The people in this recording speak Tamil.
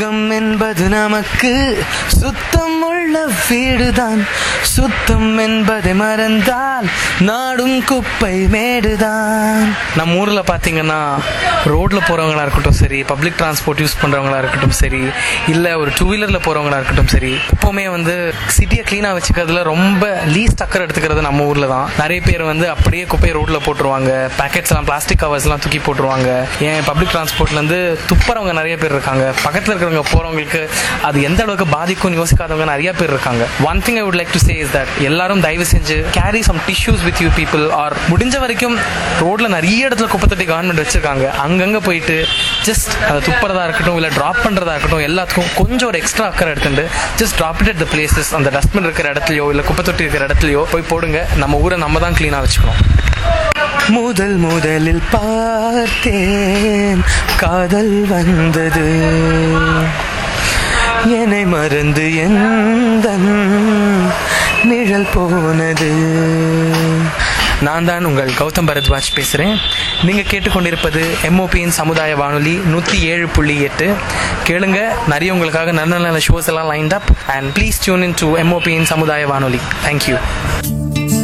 சுகம் என்பது நமக்கு சுத்தம் உள்ள வீடுதான் சுத்தம் என்பதை மறந்தால் நாடும் குப்பை மேடுதான் நம்ம ஊர்ல பாத்தீங்கன்னா ரோட்ல போறவங்களா இருக்கட்டும் சரி பப்ளிக் டிரான்ஸ்போர்ட் யூஸ் பண்றவங்களா இருக்கட்டும் சரி இல்ல ஒரு டூ வீலர்ல போறவங்களா இருக்கட்டும் சரி எப்பவுமே வந்து சிட்டியை கிளீனா வச்சுக்கிறதுல ரொம்ப லீஸ்ட் அக்கறை எடுத்துக்கிறது நம்ம ஊர்ல தான் நிறைய பேர் வந்து அப்படியே குப்பையை ரோட்ல போட்டுருவாங்க பேக்கெட்ஸ் எல்லாம் பிளாஸ்டிக் கவர்ஸ் எல்லாம் தூக்கி போட்டுருவாங்க ஏன் பப்ளிக் டிரான்ஸ்போர்ட்ல இருந்து துப்புறவங்க நிறைய பேர் இருக்காங்க பக்கத்துல இருக்கிறவங்க போறவங்களுக்கு அது எந்த அளவுக்கு பாதிக்கும்னு யோசிக்காதவங்க நிறைய பேர் இருக்காங்க one thing I would like to say is that எல்லாரும் தயவு செஞ்சு carry some tissues with you people are முடிஞ்ச வரைக்கும் ரோட்ல நிறைய இடத்துல குப்பை தொட்டி கவர்மெண்ட் வச்சிருக்காங்க அங்கங்க போயிட்டு ஜஸ்ட் அதை துப்புறதா இருக்கட்டும் இல்ல டிராப் பண்றதா இருக்கட்டும் எல்லாத்துக்கும் கொஞ்சம் ஒரு எக்ஸ்ட்ரா அக்கறை எடுத்துட்டு just drop it at the places அந்த டஸ்ட்பின் இருக்கிற இடத்துலயோ இல்ல குப்பை தொட்டி இருக்கிற இடத்துலயோ போய் போடுங்க நம்ம ஊரை நம்ம தான் கிளீனா வச்சுக்கணும் முதல் முதலில் பார்த்தேன் காதல் வந்தது என்னை மறந்து எந்த நிழல் போனது நான் தான் உங்கள் கௌதம் பரத்வாஜ் பேசுகிறேன் நீங்கள் கேட்டுக்கொண்டிருப்பது எம்ஓபியின் சமுதாய வானொலி நூற்றி ஏழு புள்ளி எட்டு கேளுங்க நிறைய உங்களுக்காக நல்ல நல்ல ஷோஸ் எல்லாம் lined up and please tune in to எம்ஓபியின் சமுதாய வானொலி தேங்க்யூ